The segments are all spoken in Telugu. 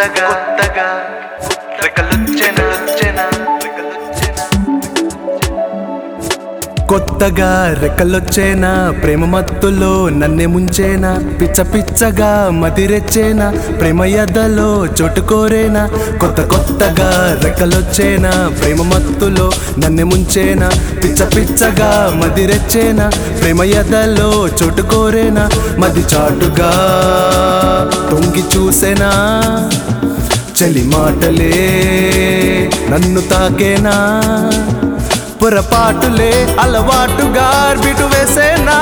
కొత్తగా కొత్తగా రెక్కలొచ్చెనా వచ్చెనా రెక్కలొచ్చెనా కొత్తగా రెక్కలొచ్చేనా ప్రేమ మత్తులో నన్నే ముంచేనా పిచ్చ పిచ్చగా మదిరెచ్చేనా ప్రేమ యదలో చోటు కోరేనా కొత్త కొత్తగా రెక్కలొచ్చేనా ప్రేమ మత్తులో నన్నే ముంచేనా పిచ్చ పిచ్చగా మదిరెచ్చేనా ప్రేమ యదలో చోటు కోరేనా మది చాటుగా తొంగి చూసేనా చలి మాటలే నన్ను తాకేనా పొరపాటులే అలవాటుగా బిటు వేసేనా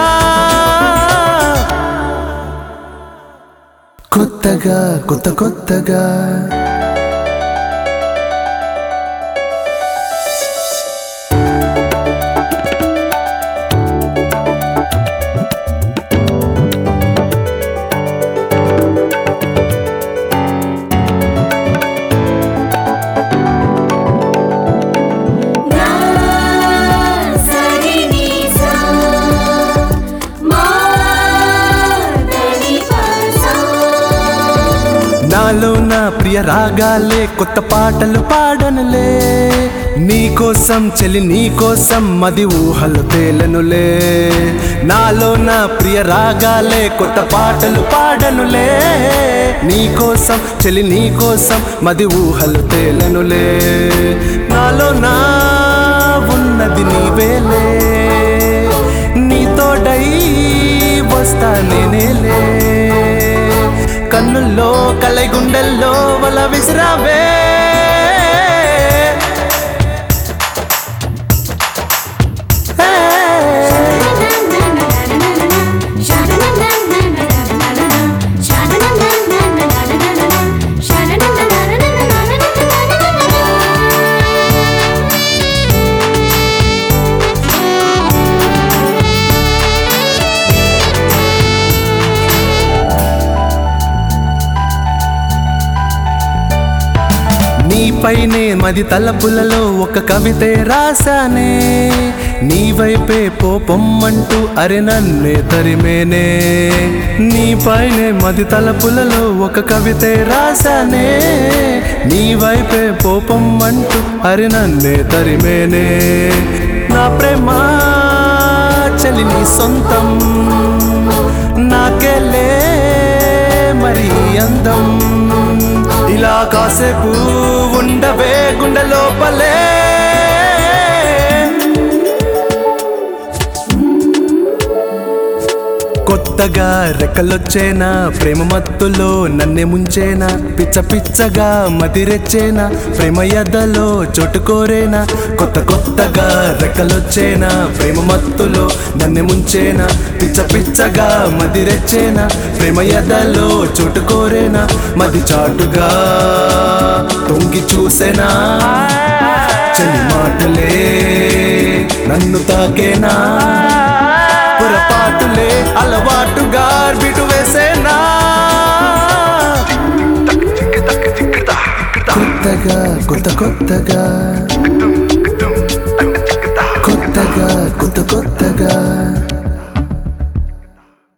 కొత్తగా కొత్త కొత్తగా నా సరి ని సా మా దని పసా నాలో నా ప్రియ రాగాలే కొత్త పాటలు పాడనులే నీకోసం చెలి నీకోసం మది ఊహలు తేలనులే నాలో నా ప్రియ రాగాలే కొత్త పాటలు పాడనులే నీకోసం చెలి నీకోసం మది ఊహలు తేలనులే నాలో నా ఉన్నది నీవేలే నీతోడై వస్తా నేనేలే కన్నుల్లో కలై గుండెల్లో వల విసిరావే నీపైనే మది తలపులలో ఒక కవితే రాసానే నీ వైపే పోపొమ్మంటూ అరె నన్నే తరిమేనే నీపైనే మది తలపులలో ఒక కవితే రాసానే నీ వైపే పోపొమ్మంటూ అరె నన్నే తరిమేనే నా ప్రేమ చలి నీ సొంతం నాకెళ్ళే మరి అందం ఇలా కాసేపు ఉండవే గుండె లోపలే కొత్తగా రెక్కలొచ్చేనా ప్రేమ మత్తులో నన్నే ముంచేనా పిచ్చ పిచ్చగా మదిరెచ్చేనా ప్రేమ యదలో చోటు కోరేనా కొత్త కొత్తగా రెక్కలొచ్చేనా ప్రేమ మత్తులో నన్నే ముంచేనా పిచ్చ పిచ్చగా మదిరెచ్చేనా ప్రేమ యదలో చోటు కోరేనా మది చాటుగా తొంగి చూసేనా చలి మాటలే నన్ను తాకేనా పొరపాటులే అలవాటుగా బిటు వేసేనా కొత్తగా కొత్త కొత్తగా కొత్తగా కొత్త కొత్తగా